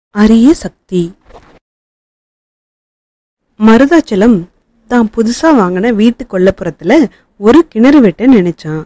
அரிய சக்தி மருதாச்சலம் தான் புதுசா வாங்கின வீட்டு கொல்லப்புறத்துல ஒரு கிணறு வெட்ட நினைச்சான்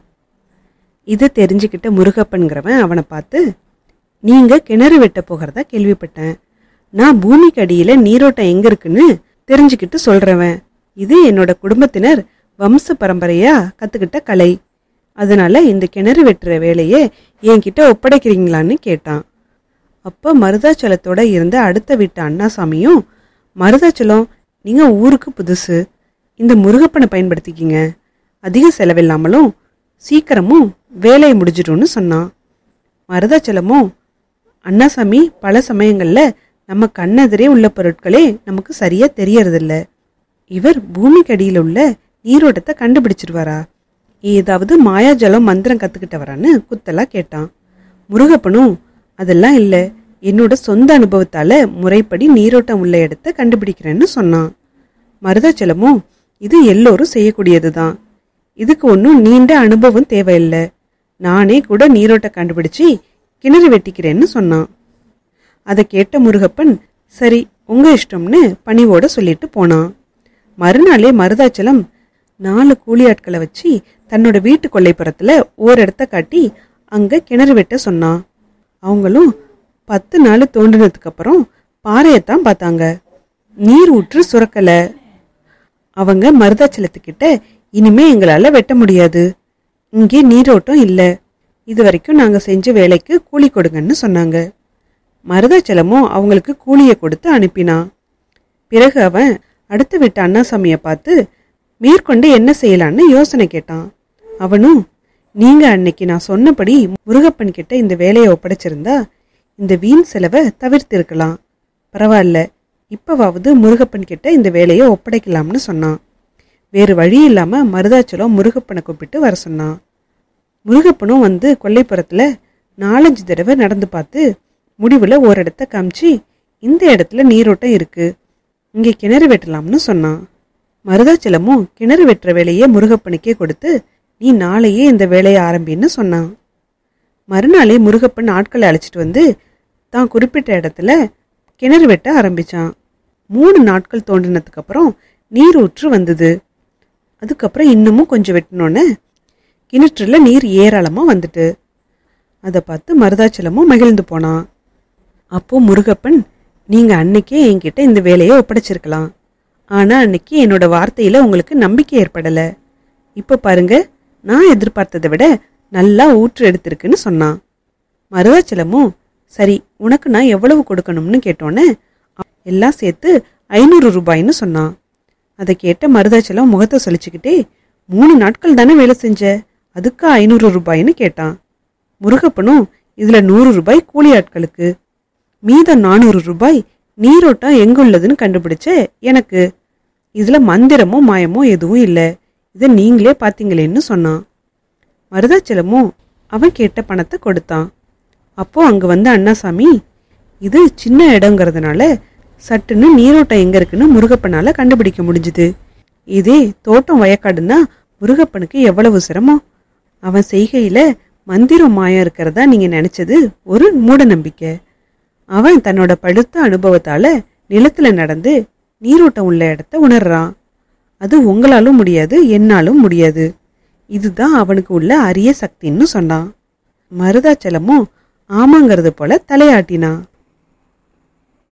இதை தெரிஞ்சுக்கிட்ட முருகப்பன்கிறவன் அவனை பார்த்து நீங்க கிணறு வெட்ட போகிறதா கேள்விப்பட்டேன் நான் பூமிக்கு அடியில நீரோட்டம் எங்க இருக்குன்னு தெரிஞ்சுக்கிட்டு சொல்றவன் இது என்னோட குடும்பத்தினர் வம்ச பரம்பரையா கத்துக்கிட்ட கலை அதனால இந்த கிணறு வெட்டுற வேலையை என்கிட்ட ஒப்படைக்கிறீங்களான்னு கேட்டான் அப்போ மருதாச்சலத்தோட இருந்த அடுத்த வீட்டு அண்ணாசாமியும் மருதாச்சலம் நீங்க ஊருக்கு புதுசு இந்த முருகப்பனை பயன்படுத்திக்கிங்க அதிக செலவில்லாமலும் சீக்கிரமும் வேலையை முடிஞ்சிடும்னு சொன்னான் மருதாச்சலமும் அண்ணாசாமி பல சமயங்கள்ல நம்ம கண்ணெதிரே உள்ள பொருட்களே நமக்கு சரியா தெரியறதில்ல இவர் பூமிக்கு அடியில உள்ள நீரோட்டத்தை கண்டுபிடிச்சிருவாரா ஏதாவது மாயாஜலம் மந்திரம் கத்துக்கிட்டவரான்னு குத்தலா கேட்டான் முருகப்பனும் அதெல்லாம் இல்ல என்னோட சொந்த அனுபவத்தால முறைப்படி நீரோட்டம் உள்ள இடத்த கண்டுபிடிக்கிறேன்னு சொன்னான் மருதாச்சலமும் இது எல்லோரும் செய்யக்கூடியதுதான் இதுக்கு ஒன்றும் நீண்ட அனுபவம் தேவையில்லை நானே கூட நீரோட்டம் கண்டுபிடிச்சு கிணறு வெட்டிக்கிறேன்னு சொன்னான் அதை கேட்ட முருகப்பன் சரி உங்க இஷ்டம்னு பணிவோட சொல்லிட்டு போனான் மறுநாளே மருதாச்சலம் நாலு கூலி ஆட்களை வச்சு தன்னோட வீட்டு கொல்லைப்புறத்துல ஓர் இடத்த காட்டி அங்க கிணறு வெட்ட சொன்னான் அவங்களும் பத்து நாள் தோண்டினதுக்கு அப்புறம் பாறையத்தான் பார்த்தாங்க நீர் ஊற்று சுரக்கல அவங்க மருதாச்சலத்துக்கிட்ட இனிமே எங்களால வெட்ட முடியாது இங்கே நீரோட்டம் இல்ல இது வரைக்கும் நாங்க செஞ்ச வேலைக்கு கூலி கொடுங்கன்னு சொன்னாங்க மருதாச்சலமும் அவங்களுக்கு கூலியை கொடுத்து அனுப்பினான் பிறகு அவன் அடுத்த வீட்டு அண்ணாசாமியை பார்த்து மேற்கொண்டு என்ன செய்யலான்னு யோசனை கேட்டான் அவனும் நீங்க அன்னைக்கு நான் சொன்னபடி முருகப்பன் கிட்ட இந்த வேலையை ஒப்படைச்சிருந்தா இந்த வீண் செலவை தவிர்த்திருக்கலாம் பரவாயில்ல இப்பவாவது முருகப்பன் கிட்ட இந்த வேலையை ஒப்படைக்கலாம்னு சொன்னான் வேறு வழி இல்லாம மருதாச்சலம் முருகப்பனை கூப்பிட்டு வர சொன்னான் முருகப்பனும் வந்து கொல்லைப்புறத்துல நாலஞ்சு தடவை நடந்து பார்த்து முடிவுல ஒரு இடத்த காமிச்சு இந்த இடத்துல நீரோட்டம் இருக்கு இங்கே கிணறு வெட்டலாம்னு சொன்னான் மருதாச்சலமும் கிணறு வெட்டுற வேலையை முருகப்பனுக்கே கொடுத்து நீ நாளையே இந்த வேலையை ஆரம்பின்னு சொன்னான் மறுநாளே முருகப்பன் ஆட்களை அழைச்சிட்டு வந்து தான் குறிப்பிட்ட இடத்துல கிணறு வெட்ட ஆரம்பிச்சான் மூணு நாட்கள் தோண்டினதுக்கு அப்புறம் நீர் ஊற்று வந்தது அதுக்கப்புறம் இன்னமும் கொஞ்சம் வெட்டினோன்னே கிணற்றுல நீர் ஏராளமா வந்துட்டு அதை பார்த்து மருதாச்சலமும் மகிழ்ந்து போனான் அப்போ முருகப்பன் நீங்க அன்னைக்கே என்கிட்ட இந்த வேலையை ஒப்படைச்சிருக்கலாம் ஆனா அன்னைக்கு என்னோட வார்த்தையில உங்களுக்கு நம்பிக்கை ஏற்படல இப்ப பாருங்க நான் எதிர்பார்த்ததை விட நல்லா ஊற்று எடுத்திருக்குன்னு சொன்னான் மருதாச்சலமும் சரி உனக்கு நான் எவ்வளவு கொடுக்கணும்னு கேட்டோன்னே அ- எல்லாம் சேர்த்து ஐநூறு ரூபாய்ன்னு சொன்னான் அதை கேட்ட மருதாச்சலம் முகத்தை சொல்லிச்சுக்கிட்டே மூணு நாட்கள் தானே வேலை செஞ்ச அதுக்கு ஐநூறு ரூபாய்ன்னு கேட்டான் முருகப்பனும் இதுல நூறு ரூபாய் கூலி ஆட்களுக்கு மீதம் நானூறு ரூபாய் நீரோட்டம் எங்க உள்ளதுன்னு கண்டுபிடிச்ச எனக்கு இதுல மந்திரமோ மாயமோ எதுவும் இல்ல இதை நீங்களே பாத்தீங்களேன்னு சொன்னான் மருதாச்சலமும் அவன் கேட்ட பணத்தை கொடுத்தான் அப்போ அங்க வந்த அண்ணாசாமி இது சின்ன இடங்கிறதுனால சட்டுன்னு நீரோட்டம் எங்க இருக்குன்னு முருகப்பனால கண்டுபிடிக்க முடிஞ்சுது இதே தோட்டம் வயக்காடுன்னா முருகப்பனுக்கு எவ்வளவு சிரமம் அவன் செய்கையில மந்திரம் மாயம் இருக்கிறதா நீங்க நினைச்சது ஒரு மூட நம்பிக்கை அவன் தன்னோட படுத்த அனுபவத்தால நிலத்துல நடந்து நீரோட்டம் உள்ள இடத்த உணர்றான் அது உங்களாலும் முடியாது என்னாலும் முடியாது இதுதான் அவனுக்கு உள்ள அரிய சக்தின்னு சொன்னான் மருதாச்சலமும் ஆமாங்கிறது போல தலையாட்டினான்